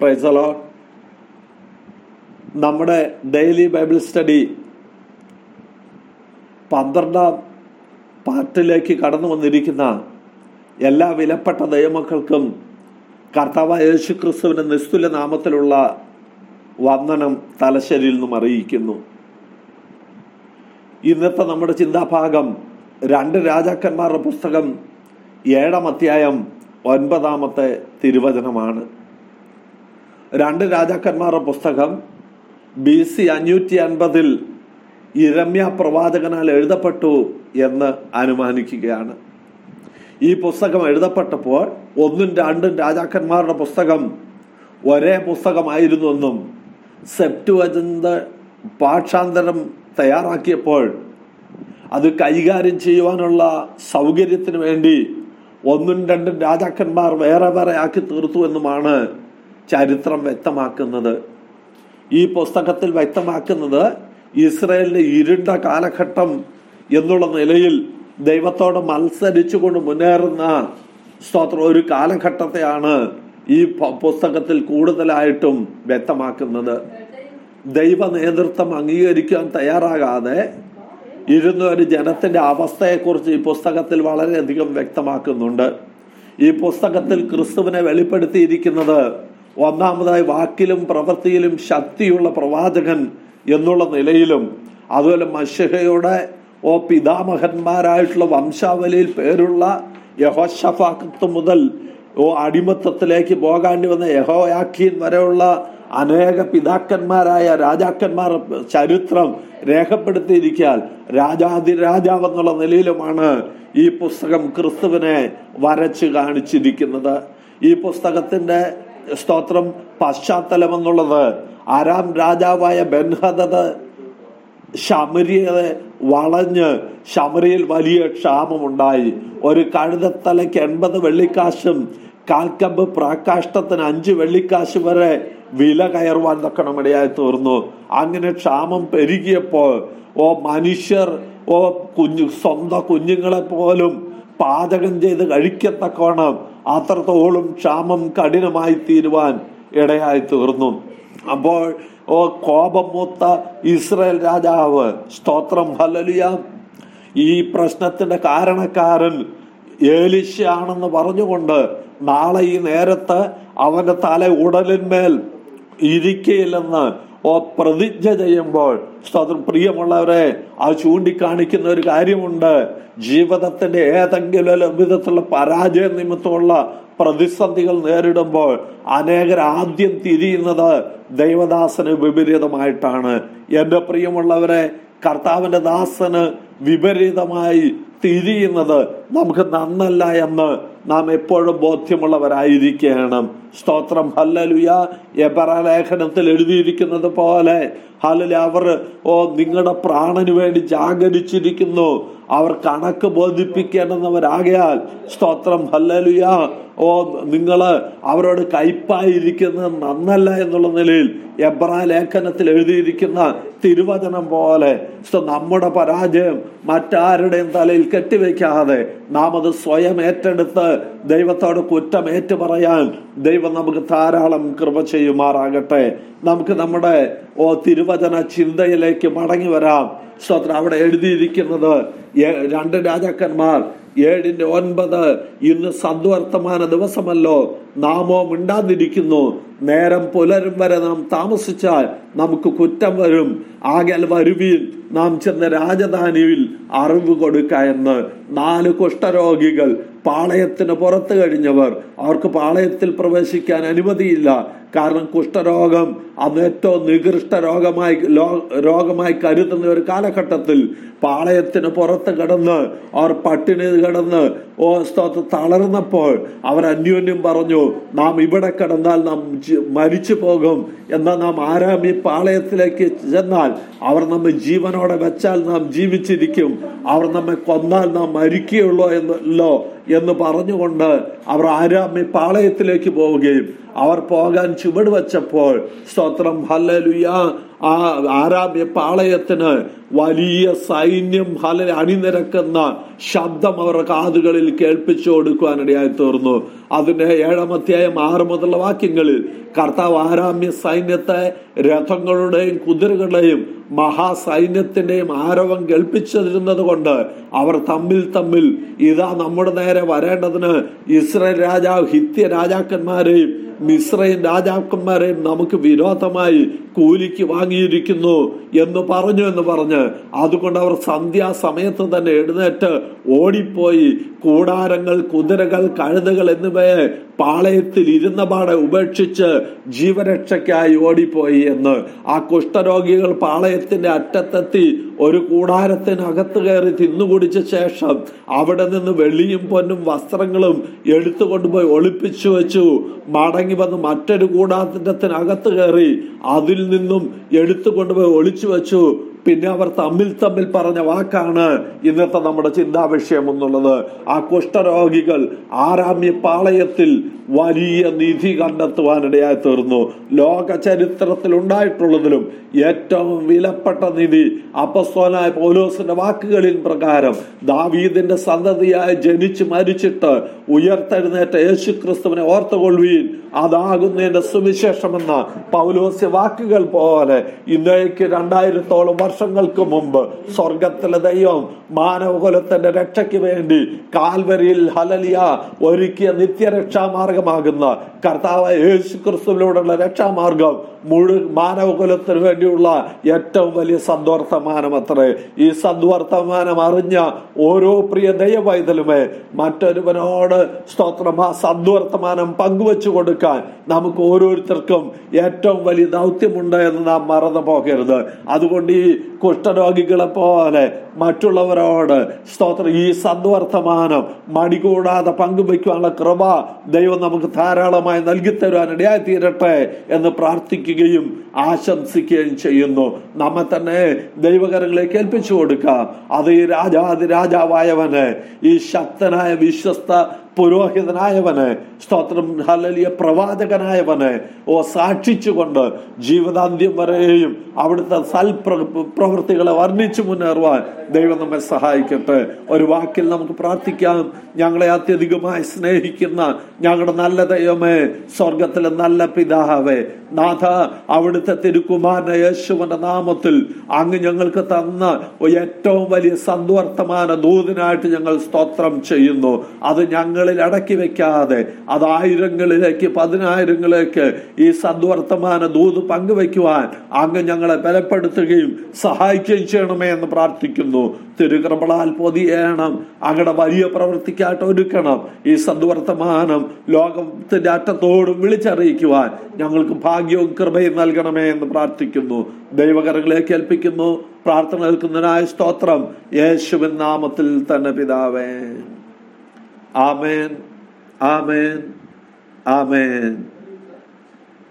പ്രൈസലോ നമ്മുടെ daily Bible study പന്ത്രണ്ടാം പാർട്ടിലേക്ക് കടന്നു വന്നിരിക്കുന്ന എല്ലാ വിലപ്പെട്ട ദൈവമക്കൾക്കും കർത്താവ് യേശു ക്രിസ്തുവിന്റെ നിസ്തുല നാമത്തിലുള്ള വന്ദനം തലശ്ശേരിയിൽ നിന്നും അറിയിക്കുന്നു ഇന്നത്തെ നമ്മുടെ ചിന്താഭാഗം രണ്ട് രാജാക്കന്മാരുടെ പുസ്തകം ഏഴാം അധ്യായം ഒൻപതാമത്തെ തിരുവചനമാണ് രണ്ട് രാജാക്കന്മാരുടെ പുസ്തകം ബി സി അഞ്ഞൂറ്റി അൻപതിൽ ഇരമ്യ പ്രവാചകനാൽ എഴുതപ്പെട്ടു എന്ന് അനുമാനിക്കുകയാണ് ഈ പുസ്തകം എഴുതപ്പെട്ടപ്പോൾ ഒന്നും രണ്ടും രാജാക്കന്മാരുടെ പുസ്തകം ഒരേ പുസ്തകമായിരുന്നുവെന്നും സെപ്റ്റുവജന്ത് പാഠാന്തരം തയ്യാറാക്കിയപ്പോൾ അത് കൈകാര്യം ചെയ്യുവാനുള്ള സൗകര്യത്തിന് വേണ്ടി ഒന്നും രണ്ടും രാജാക്കന്മാർ വേറെ വേറെ ആക്കി തീർത്തു എന്നുമാണ് ചരിത്രം വ്യക്തമാക്കുന്നത് ഈ പുസ്തകത്തിൽ വ്യക്തമാക്കുന്നത് ഇസ്രയേലിന്റെ ഇരുണ്ട കാലഘട്ടം എന്നുള്ള നിലയിൽ ദൈവത്തോട് മത്സരിച്ചുകൊണ്ട് മുന്നേറുന്ന സ്തോത്രം ഒരു കാലഘട്ടത്തെയാണ് ഈ പുസ്തകത്തിൽ കൂടുതലായിട്ടും വ്യക്തമാക്കുന്നത് ദൈവ നേതൃത്വം അംഗീകരിക്കാൻ തയ്യാറാകാതെ ഇരുന്ന ഒരു ജനത്തിന്റെ അവസ്ഥയെക്കുറിച്ച് ഈ പുസ്തകത്തിൽ വളരെയധികം വ്യക്തമാക്കുന്നുണ്ട് ഈ പുസ്തകത്തിൽ ക്രിസ്തുവിനെ വെളിപ്പെടുത്തിയിരിക്കുന്നത് ഒന്നാമതായി വാക്കിലും പ്രവൃത്തിയിലും ശക്തിയുള്ള പ്രവാചകൻ എന്നുള്ള നിലയിലും അതുപോലെ മഷഹയുടെ ഓ പിതാമഹന്മാരായിട്ടുള്ള വംശാവലിയിൽ പേരുള്ള യഹോഷഫാക്കത്ത് മുതൽ ഓ അടിമത്തത്തിലേക്ക് പോകാണ്ടി വന്ന യഹോയാഖീൻ വരെയുള്ള അനേക പിതാക്കന്മാരായ രാജാക്കന്മാർ ചരിത്രം രേഖപ്പെടുത്തിയിരിക്കാൻ രാജാതിരാജാവ് എന്നുള്ള നിലയിലുമാണ് ഈ പുസ്തകം ക്രിസ്തുവിനെ വരച്ച് കാണിച്ചിരിക്കുന്നത് ഈ പുസ്തകത്തിന്റെ സ്തോത്രം പശ്ചാത്തലം എന്നുള്ളത് ആരാം രാജാവായ ബെൻഹദത് ശമരിയെ വളഞ്ഞ് ശമരിയിൽ വലിയ ക്ഷാമമുണ്ടായി ഒരു കഴുതത്തലയ്ക്ക് എൺപത് വെള്ളിക്കാശും കാൽക്കമ്പ് പ്രാകാഷ്ടത്തിന് അഞ്ച് വെള്ളിക്കാശ് വരെ വില കയറുവാൻ തക്കണമിടയായി തീർന്നു അങ്ങനെ ക്ഷാമം പെരുകിയപ്പോൾ ഓ മനുഷ്യർ ഓ കുഞ്ഞു സ്വന്തം കുഞ്ഞുങ്ങളെ പോലും പാചകം ചെയ്ത് കഴിക്കത്തക്കോണം അത്രത്തോളം ക്ഷാമം കഠിനമായി തീരുവാൻ ഇടയായി തീർന്നു അപ്പോൾ ഓ കോപം മൂത്ത ഇസ്രായേൽ രാജാവ് സ്തോത്രം ഹലലിയ ഈ പ്രശ്നത്തിന്റെ കാരണക്കാരൻ ഏലിശയാണെന്ന് പറഞ്ഞുകൊണ്ട് നാളെ ഈ നേരത്ത് അവന്റെ തല ഉടലിന്മേൽ ഇരിക്കയില്ലെന്ന് ഓ പ്രതിജ്ഞ ചെയ്യുമ്പോൾ സ്തോത്രം പ്രിയമുള്ളവരെ ആ ചൂണ്ടിക്കാണിക്കുന്ന ഒരു കാര്യമുണ്ട് ജീവിതത്തിന്റെ ഏതെങ്കിലും വിധത്തിലുള്ള പരാജയ നിമിത്തമുള്ള പ്രതിസന്ധികൾ നേരിടുമ്പോൾ അനേകർ ആദ്യം തിരിയുന്നത് ദൈവദാസന് വിപരീതമായിട്ടാണ് എന്റെ പ്രിയമുള്ളവരെ കർത്താവിന്റെ ദാസന് വിപരീതമായി തിരിയുന്നത് നമുക്ക് നന്നല്ല എന്ന് നാം എപ്പോഴും ബോധ്യമുള്ളവരായിരിക്കണം സ്തോത്രം ഹല്ലലുയ എബറ ലേഖനത്തിൽ എഴുതിയിരിക്കുന്നത് പോലെ ഹലല അവർ ഓ നിങ്ങളുടെ പ്രാണന് വേണ്ടി ജാഗരിച്ചിരിക്കുന്നു അവർ കണക്ക് ബോധിപ്പിക്കേണ്ടുന്നവരാകയാൽ സ്തോത്രം ഹല്ലലുയ ഓ നിങ്ങള് അവരോട് കയ്പായിരിക്കുന്നത് നന്നല്ല എന്നുള്ള നിലയിൽ എബ്രാ ലേഖനത്തിൽ എഴുതിയിരിക്കുന്ന തിരുവചനം പോലെ നമ്മുടെ പരാജയം മറ്റാരുടെയും തലയിൽ കെട്ടിവെക്കാതെ നാം അത് സ്വയം ഏറ്റെടുത്ത് ദൈവത്തോട് കുറ്റം ഏറ്റു പറയാൻ ദൈവം നമുക്ക് ധാരാളം കൃപ ചെയ്യുമാറാകട്ടെ നമുക്ക് നമ്മുടെ ഓ തിരുവചന ചിന്തയിലേക്ക് മടങ്ങി വരാം സ്തോത്രം അവിടെ എഴുതിയിരിക്കുന്നത് രണ്ട് രാജാക്കന്മാർ ഏഴിന്റെ ഒൻപത് ഇന്ന് സദ്വർത്തമാന ദിവസമല്ലോ നാമോ മിണ്ടാതിരിക്കുന്നു നേരം പുലരും വരെ നാം താമസിച്ചാൽ നമുക്ക് കുറ്റം വരും ആകൽ വരുവീൻ നാം ചെന്ന രാജധാനിയിൽ അറിവ് കൊടുക്ക എന്ന് നാല് കുഷ്ഠരോഗികൾ പാളയത്തിന് പുറത്തു കഴിഞ്ഞവർ അവർക്ക് പാളയത്തിൽ പ്രവേശിക്കാൻ അനുമതിയില്ല കാരണം കുഷ്ഠരോഗം അന്ന് ഏറ്റവും നികൃഷ്ട രോഗമായി രോഗമായി കരുതുന്ന ഒരു കാലഘട്ടത്തിൽ പാളയത്തിന് പുറത്ത് കിടന്ന് അവർ പട്ടിണി കിടന്ന് ഓ സ്തോത്ത് തളർന്നപ്പോൾ അവർ അന്യോന്യം പറഞ്ഞു നാം ഇവിടെ കിടന്നാൽ നാം മരിച്ചു പോകും എന്നാൽ നാം ആരാമി പാളയത്തിലേക്ക് ചെന്നാൽ അവർ നമ്മെ ജീവനോടെ വെച്ചാൽ നാം ജീവിച്ചിരിക്കും അവർ നമ്മെ കൊന്നാൽ നാം മരിക്കുകയുള്ളൂ എന്നല്ലോ എന്ന് പറഞ്ഞുകൊണ്ട് അവർ ആരാമി പാളയത്തിലേക്ക് പോവുകയും അവർ പോകാൻ ചുവട് വെച്ചപ്പോൾ സ്തോത്രം ഹല്ലലുയ ആ ആരാമ്യ പാളയത്തിന് വലിയ സൈന്യം ഹല അണിനിരക്കുന്ന ശബ്ദം അവരുടെ കാതുകളിൽ കേൾപ്പിച്ചു കൊടുക്കുവാനിടയായി തീർന്നു അതിന്റെ ഏഴാം അധ്യായം ആറ് മുതലുള്ള വാക്യങ്ങളിൽ കർത്താവ് ആരാമ്യ സൈന്യത്തെ രഥങ്ങളുടെയും കുതിരകളുടെയും മഹാസൈന്യത്തിന്റെയും ആരവം കേൾപ്പിച്ചിരുന്നത് കൊണ്ട് അവർ തമ്മിൽ തമ്മിൽ ഇതാ നമ്മുടെ നേരെ വരേണ്ടതിന് ഇസ്രായേൽ രാജാവ് ഹിത്യ രാജാക്കന്മാരെയും മിശ്രയും രാജാക്കന്മാരെയും നമുക്ക് വിരോധമായി കൂലിക്ക് വാങ്ങിയിരിക്കുന്നു എന്ന് പറഞ്ഞു എന്ന് പറഞ്ഞ് അതുകൊണ്ട് അവർ സന്ധ്യാസമയത്ത് തന്നെ എഴുന്നേറ്റ് ഓടിപ്പോയി കൂടാരങ്ങൾ കുതിരകൾ കഴുതകൾ എന്നിവയെ പാളയത്തിൽ ഇരുന്ന പാടെ ഉപേക്ഷിച്ച് ജീവരക്ഷയ്ക്കായി ഓടിപ്പോയി എന്ന് ആ കുഷ്ഠരോഗികൾ പാളയത്തിന്റെ അറ്റത്തെത്തി ഒരു കൂടാരത്തിനകത്ത് കയറി തിന്നുകുടിച്ച ശേഷം അവിടെ നിന്ന് വെള്ളിയും പൊന്നും വസ്ത്രങ്ങളും എടുത്തുകൊണ്ടുപോയി ഒളിപ്പിച്ചു വെച്ചു മടങ്ങി വന്ന് മറ്റൊരു കൂടാരത്തിനകത്ത് കയറി അതിൽ നിന്നും എടുത്തുകൊണ്ടുപോയി ഒളിച്ചു വെച്ചു പിന്നെ അവർ തമ്മിൽ തമ്മിൽ പറഞ്ഞ വാക്കാണ് ഇന്നത്തെ നമ്മുടെ ചിന്താ വിഷയം എന്നുള്ളത് ആ കുഷ്ഠരോഗികൾ ആരാമ്യ പാളയത്തിൽ വലിയ നിധി കണ്ടെത്തുവാനിടയായി തീർന്നു ലോക ചരിത്രത്തിൽ ഉണ്ടായിട്ടുള്ളതിലും ഏറ്റവും വിലപ്പെട്ട നിധി അപ്പസ്തോനായ പൗലോസിന്റെ വാക്കുകളിൻ പ്രകാരം ദാവീദിന്റെ സന്തതിയായി ജനിച്ച് മരിച്ചിട്ട് ഉയർത്തെഴുന്നേറ്റ യേശു ക്രിസ്തുവിനെ ഓർത്തുകൊള്ളുവീൻ അതാകുന്നതിന്റെ സുവിശേഷമെന്ന പൗലോസ്യ വാക്കുകൾ പോലെ ഇന്നേക്ക് രണ്ടായിരത്തോളം വർഷങ്ങൾക്ക് മുമ്പ് സ്വർഗത്തിലെ ദൈവം മാനവകുലത്തിന്റെ രക്ഷയ്ക്ക് വേണ്ടി കാൽവരിയിൽ ഹലലിയ ഒരുക്കിയ നിത്യരക്ഷാമാർഗമാകുന്ന കർത്താവ് യേശു ക്രിസ്തുവിലൂടെയുള്ള രക്ഷാമാർഗം മുഴു മാനവകുലത്തിന് വേണ്ടിയുള്ള ഏറ്റവും വലിയ സദ്വർത്തമാനം അത്രേ ഈ സദ്വർത്തമാനം അറിഞ്ഞ ഓരോ പ്രിയ ദൈവവൈതലുമേ മറ്റൊരുവനോട് സ്തോത്രം ആ സദ്വർത്തമാനം പങ്കുവച്ചു കൊടുക്കാൻ നമുക്ക് ഓരോരുത്തർക്കും ഏറ്റവും വലിയ ദൗത്യമുണ്ട് എന്ന് നാം മറന്നു പോകരുത് അതുകൊണ്ട് ഈ കുഷ്ഠരോഗികളെ പോലെ മറ്റുള്ളവരോട് സ്തോത്രം ഈ സദ്വർത്തമാനം മടികൂടാതെ പങ്കുവയ്ക്കാനുള്ള കൃപ ദൈവം നമുക്ക് ധാരാളമായി നൽകി തരുവാൻ ഇടയായി തീരട്ടെ എന്ന് പ്രാർത്ഥിക്കുകയും ആശംസിക്കുകയും ചെയ്യുന്നു നമ്മെ തന്നെ ദൈവകരങ്ങളിലേക്ക് ഏൽപ്പിച്ചു കൊടുക്കാം അത് ഈ രാജാതി രാജാവായവന് ഈ ശക്തനായ വിശ്വസ്ത പുരോഹിതനായവന് സ്തോത്രം ഹലലിയ പ്രവാചകനായവന് ഓ സാക്ഷിച്ചുകൊണ്ട് ജീവിതാന്ത്യം വരെയും അവിടുത്തെ സൽപ്ര പ്രവൃത്തികളെ വർണ്ണിച്ചു മുന്നേറുവാൻ ദൈവം നമ്മെ സഹായിക്കട്ടെ ഒരു വാക്കിൽ നമുക്ക് പ്രാർത്ഥിക്കാം ഞങ്ങളെ അത്യധികമായി സ്നേഹിക്കുന്ന ഞങ്ങളുടെ നല്ല ദൈവമേ സ്വർഗത്തിലെ നല്ല പിതാവേ നാഥ അവിടുത്തെ തിരുക്കുമാരന യേശുവിന്റെ നാമത്തിൽ അങ്ങ് ഞങ്ങൾക്ക് തന്ന ഏറ്റവും വലിയ സദ്വർത്തമാന ദൂതിനായിട്ട് ഞങ്ങൾ സ്തോത്രം ചെയ്യുന്നു അത് ഞങ്ങളിൽ അടക്കി വെക്കാതെ അത് ആയിരങ്ങളിലേക്ക് പതിനായിരങ്ങളിലേക്ക് ഈ സദ്വർത്തമാന ദൂത് പങ്കുവെക്കുവാൻ അങ്ങ് ഞങ്ങളെ ബലപ്പെടുത്തുകയും സഹായിക്കുകയും ചെയ്യണമേ എന്ന് പ്രാർത്ഥിക്കുന്നു തിരുകൃപളാൽ പൊതിയണം അങ്ങയുടെ വലിയ പ്രവൃത്തിക്കായിട്ട് ഒരുക്കണം ഈ സദ്വർത്തമാനം ലോകത്തിന്റെ അറ്റത്തോടും വിളിച്ചറിയിക്കുവാൻ ഞങ്ങൾക്ക് ഭാഗ്യവും കൃപയും നൽകണമേ എന്ന് പ്രാർത്ഥിക്കുന്നു ദൈവകരങ്ങളിലേക്ക് ഏൽപ്പിക്കുന്നു പ്രാർത്ഥന കേൾക്കുന്നതിനായ സ്തോത്രം യേശുവിൻ നാമത്തിൽ തന്നെ പിതാവേ ആമേൻ ആമേൻ ആമേൻ